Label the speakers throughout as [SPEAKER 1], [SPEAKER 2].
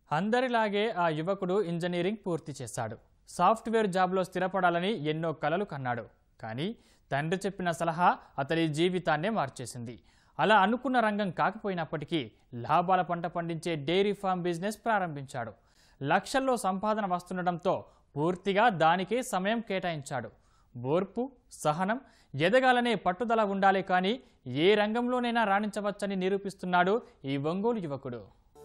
[SPEAKER 1] అందరిలాగే ఆ యువకుడు ఇంజనీరింగ్ పూర్తి చేశాడు సాఫ్ట్వేర్ జాబ్లో స్థిరపడాలని ఎన్నో కలలు కన్నాడు కానీ తండ్రి చెప్పిన సలహా అతడి జీవితాన్నే మార్చేసింది అలా అనుకున్న రంగం కాకపోయినప్పటికీ లాభాల పంట పండించే డైరీ ఫామ్ బిజినెస్ ప్రారంభించాడు లక్షల్లో సంపాదన వస్తుండటంతో పూర్తిగా దానికే సమయం కేటాయించాడు ఓర్పు సహనం ఎదగాలనే పట్టుదల ఉండాలి కానీ ఏ రంగంలోనైనా రాణించవచ్చని నిరూపిస్తున్నాడు ఈ ఒంగోలు యువకుడు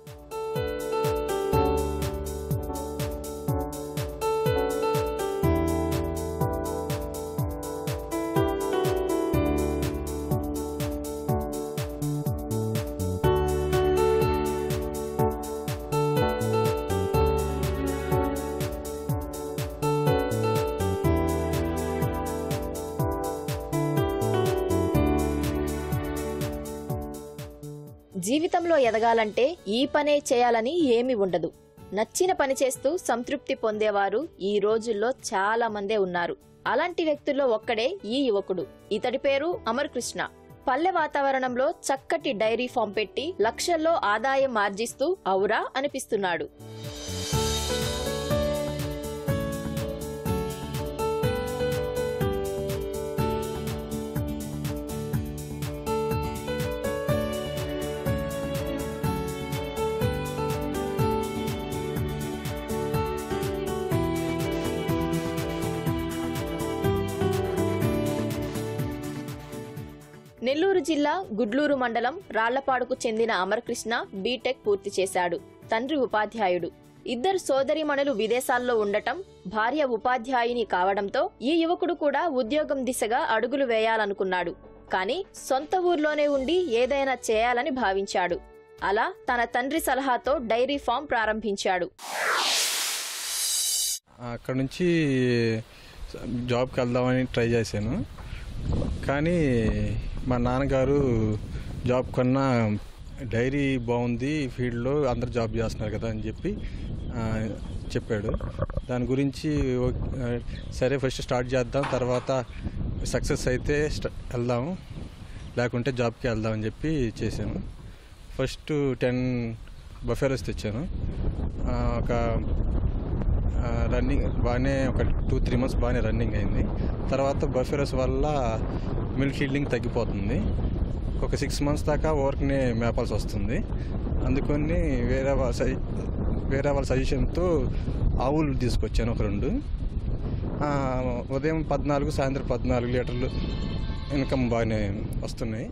[SPEAKER 2] జీవితంలో ఎదగాలంటే ఈ పనే చేయాలని ఏమీ ఉండదు నచ్చిన పని చేస్తూ సంతృప్తి పొందేవారు ఈ రోజుల్లో చాలా మందే ఉన్నారు అలాంటి వ్యక్తుల్లో ఒక్కడే ఈ యువకుడు ఇతడి పేరు అమర్ కృష్ణ పల్లె వాతావరణంలో చక్కటి డైరీ ఫామ్ పెట్టి లక్షల్లో ఆదాయం ఆర్జిస్తూ ఔరా అనిపిస్తున్నాడు నెల్లూరు జిల్లా గుడ్లూరు మండలం రాళ్లపాడుకు చెందిన అమరకృష్ణ బీటెక్ పూర్తి చేశాడు తండ్రి ఉపాధ్యాయుడు ఇద్దరు సోదరిమణులు విదేశాల్లో ఉండటం భార్య ఉపాధ్యాయుని కావడంతో ఈ యువకుడు కూడా ఉద్యోగం దిశగా అడుగులు వేయాలనుకున్నాడు కానీ సొంత ఊర్లోనే ఉండి ఏదైనా చేయాలని భావించాడు అలా తన తండ్రి సలహాతో డైరీ ఫామ్ ప్రారంభించాడు
[SPEAKER 3] అక్కడ నుంచి జాబ్కి వెళ్దామని ట్రై చేశాను కానీ మా నాన్నగారు జాబ్ కన్నా డైరీ బాగుంది ఈ ఫీల్డ్లో అందరు జాబ్ చేస్తున్నారు కదా అని చెప్పి ఆ, చెప్పాడు దాని గురించి ఓ- ఆ, సరే ఫస్ట్ స్టార్ట్ చేద్దాం తర్వాత సక్సెస్ అయితే స్ట- వెళ్దాము లేకుంటే జాబ్కి వెళ్దాం అని చెప్పి చేశాను ఫస్ట్ టెన్ బఫెరోస్ తెచ్చాను ఆ, ఒక ఆ, రన్నింగ్ బాగానే ఒక టూ త్రీ మంత్స్ బాగానే రన్నింగ్ అయింది తర్వాత బఫెరస్ వల్ల మిల్క్ హీల్డింగ్ తగ్గిపోతుంది ఒక సిక్స్ మంత్స్ దాకా వర్క్ని మేపాల్సి వస్తుంది అందుకని వేరే వాళ్ళ సజ- వేరే వాళ్ళ సజెషన్తో ఆవులు తీసుకొచ్చాను ఒక రెండు ఆ, ఉదయం పద్నాలుగు సాయంత్రం పద్నాలుగు లీటర్లు ఇన్కమ్ బాగానే వస్తున్నాయి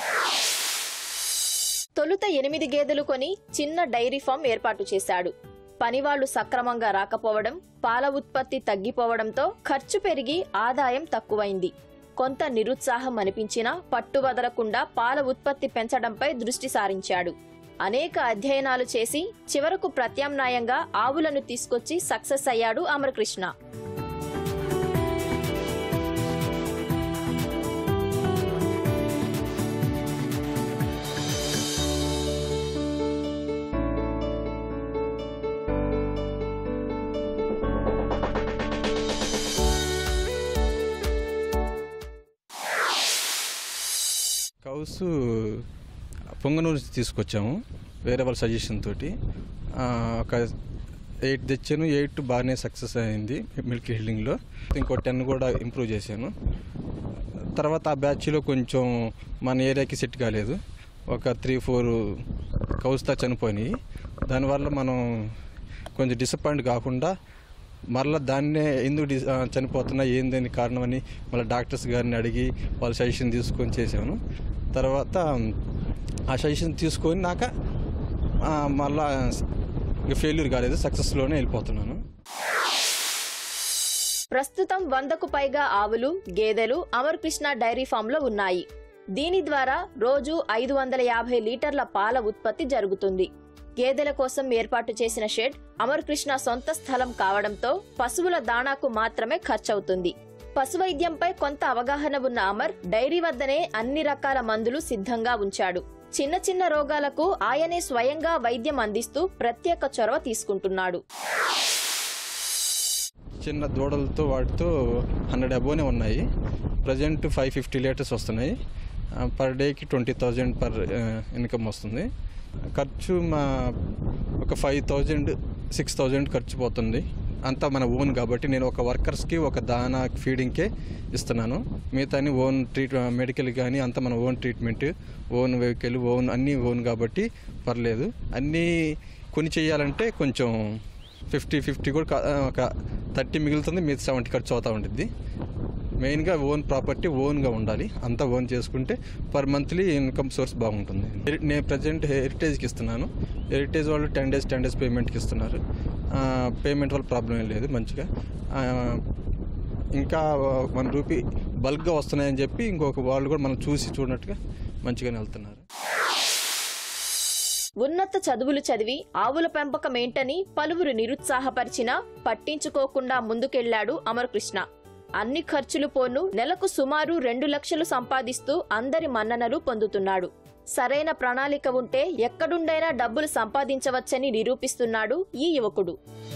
[SPEAKER 2] తొలుత ఎనిమిది గేదెలు కొని చిన్న డైరీ ఫామ్ ఏర్పాటు చేశాడు పనివాళ్లు సక్రమంగా రాకపోవడం పాల ఉత్పత్తి తగ్గిపోవడంతో ఖర్చు పెరిగి ఆదాయం తక్కువైంది కొంత నిరుత్సాహం అనిపించినా పట్టు వదలకుండా పాల ఉత్పత్తి పెంచడంపై దృష్టి సారించాడు అనేక అధ్యయనాలు చేసి చివరకు ప్రత్యామ్నాయంగా ఆవులను తీసుకొచ్చి సక్సెస్ అయ్యాడు అమరకృష్ణ
[SPEAKER 3] కౌస్ పొంగనూరు నుంచి తీసుకొచ్చాము వేరే వాళ్ళ సజెషన్ తోటి ఆ, ఒక ఎయిట్ తెచ్చాను ఎయిట్ బాగానే సక్సెస్ అయింది మిల్క్ హీల్డింగ్లో ఇంకో టెన్ కూడా ఇంప్రూవ్ చేశాను తర్వాత ఆ బ్యాచ్లో కొంచెం మన ఏరియాకి సెట్ కాలేదు ఒక త్రీ ఫోర్ కౌస్తా చనిపోయినాయి దానివల్ల మనం కొంచెం డిసప్పాయింట్ కాకుండా మరలా దాన్నే ఎందుకు డిస్- ఆ, చనిపోతున్నా ఏందని కారణం అని మళ్ళీ డాక్టర్స్ గారిని అడిగి వాళ్ళ సజెషన్ తీసుకొని చేశాను తర్వాత ఆ సజెషన్ తీసుకొని నాక ఆ, మళ్ళా ఇంకా ఫెయిల్యూర్ కాలేదు సక్సెస్లోనే వెళ్ళిపోతున్నాను
[SPEAKER 2] ప్రస్తుతం వందకు పైగా ఆవులు గేదెలు అమర్ కృష్ణ డైరీ ఫామ్లో ఉన్నాయి దీని ద్వారా రోజు ఐదు వందల యాభై లీటర్ల పాల ఉత్పత్తి జరుగుతుంది గేదెల కోసం ఏర్పాటు చేసిన షెడ్ అమర్ కృష్ణ సొంత స్థలం కావడంతో పశువుల దాణాకు మాత్రమే ఖర్చవుతుంది పశువైద్యంపై కొంత అవగాహన ఉన్న అమర్ డైరీ వద్దనే అన్ని రకాల మందులు సిద్ధంగా ఉంచాడు చిన్న చిన్న రోగాలకు ఆయనే స్వయంగా వైద్యం అందిస్తూ ప్రత్యేక చొరవ తీసుకుంటున్నాడు
[SPEAKER 3] చిన్న దూడలతో వాటితో హండ్రెడ్ అబోనే ఉన్నాయి ప్రజెంట్ ఫైవ్ ఫిఫ్టీ లీటర్స్ వస్తున్నాయి పర్ డేకి ట్వంటీ థౌజండ్ పర్ ఇన్కమ్ వస్తుంది ఖర్చు మా ఒక ఫైవ్ థౌజండ్ సిక్స్ థౌజండ్ ఖర్చు పోతుంది అంతా మన ఓన్ కాబట్టి నేను ఒక వర్కర్స్కి ఒక దానా ఫీడింగ్కే ఇస్తున్నాను మిగతా ఓన్ ట్రీట్ మెడికల్ కానీ అంతా మన own treatment own vehicle own అన్నీ ఓన్ కాబట్టి పర్లేదు అన్నీ కొని చేయాలంటే కొంచెం ఫిఫ్టీ ఫిఫ్టీ కూడా కా- ఒక థర్టీ మిగులుతుంది మిగతా సెవెంటీ ఖర్చు అవుతూ ఉంటుంది మెయిన్గా ఓన్ ప్రాపర్టీ ఓన్గా ఉండాలి అంతా ఓన్ చేసుకుంటే పర్ మంత్లీ ఇన్కమ్ సోర్స్ బాగుంటుంది హెరి- నేను ప్రజెంట్ హెరిటేజ్కి ఇస్తున్నాను హెరిటేజ్ వాళ్ళు టెన్ డేస్ టెన్ డేస్ పేమెంట్కి ఇస్తున్నారు పేమెంట్ వల్ల ప్రాబ్లం ఏం లేదు మంచిగా ఆ, ఇంకా వన్ రూపీ బల్క్గా వస్తున్నాయని చెప్పి ఇంకొక వాళ్ళు కూడా మనం చూసి చూడనట్టుగా మంచిగానే వెళ్తున్నారు
[SPEAKER 2] ఉన్నత చదువులు చదివి ఆవుల పెంపకం ఏంటని పలువురు నిరుత్సాహపరిచినా పట్టించుకోకుండా ముందుకెళ్లాడు అమరకృష్ణ అన్ని ఖర్చులు పోను నెలకు సుమారు రెండు లక్షలు సంపాదిస్తూ అందరి మన్ననలు పొందుతున్నాడు సరైన ప్రణాళిక ఉంటే ఎక్కడుండైనా డబ్బులు సంపాదించవచ్చని నిరూపిస్తున్నాడు ఈ యువకుడు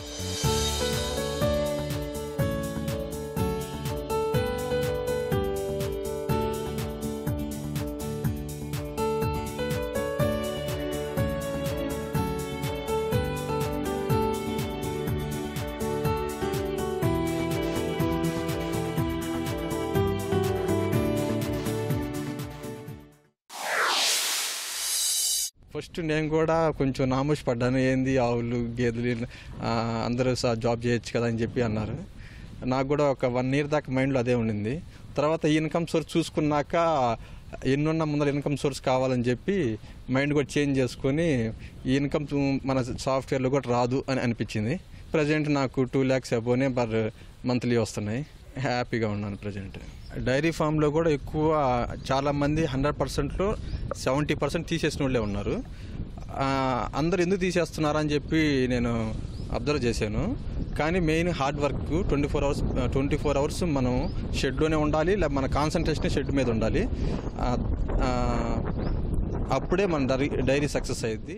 [SPEAKER 3] ఫస్ట్ నేను కూడా కొంచెం నామోషి పడ్డాను ఏంది ఆవులు గేదెలు ఆ, అందరూ సా- జాబ్ చేయొచ్చు కదా అని చెప్పి అన్నారు నాకు కూడా ఒక వన్ ఇయర్ దాకా మైండ్లో అదే ఉండింది తర్వాత ఈ ఇన్కమ్ సోర్స్ చూసుకున్నాక ఎన్నున్న ముందర ఇన్కమ్ సోర్స్ కావాలని చెప్పి మైండ్ కూడా చేంజ్ చేసుకొని ఈ ఇన్కమ్ మన సాఫ్ట్వేర్లో కూడా రాదు అని అనిపించింది ప్రజెంట్ నాకు టూ ల్యాక్స్ అబోనే పర్ మంత్లీ వస్తున్నాయి హ్యాపీగా ఉన్నాను ప్రజెంట్ డైరీ ఫామ్లో కూడా ఎక్కువ చాలామంది హండ్రెడ్ పర్సెంట్లో సెవెంటీ పర్సెంట్ తీసేసిన వాళ్ళే ఉన్నారు ఆ, అందరు ఎందుకు తీసేస్తున్నారు అని చెప్పి నేను అబ్జర్వ్ చేశాను కానీ main hard work twenty four hours twenty four hours మనం షెడ్లోనే ఉండాలి లేదా మన కాన్సన్ట్రేషన్ షెడ్ మీద ఉండాలి ఆ, ఆ, అప్పుడే మన డైరీ డైరీ సక్సెస్ అయ్యింది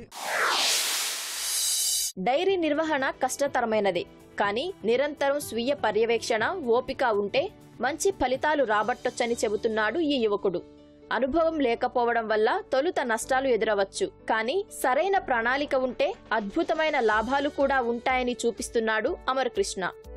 [SPEAKER 2] డైరీ నిర్వహణ కష్టతరమైనదే కానీ నిరంతరం స్వీయ పర్యవేక్షణ ఓపిక ఉంటే మంచి ఫలితాలు రాబట్టొచ్చని చెబుతున్నాడు ఈ యువకుడు అనుభవం లేకపోవడం వల్ల తొలుత నష్టాలు ఎదురవచ్చు కానీ సరైన ప్రణాళిక ఉంటే అద్భుతమైన లాభాలు కూడా ఉంటాయని చూపిస్తున్నాడు అమరకృష్ణ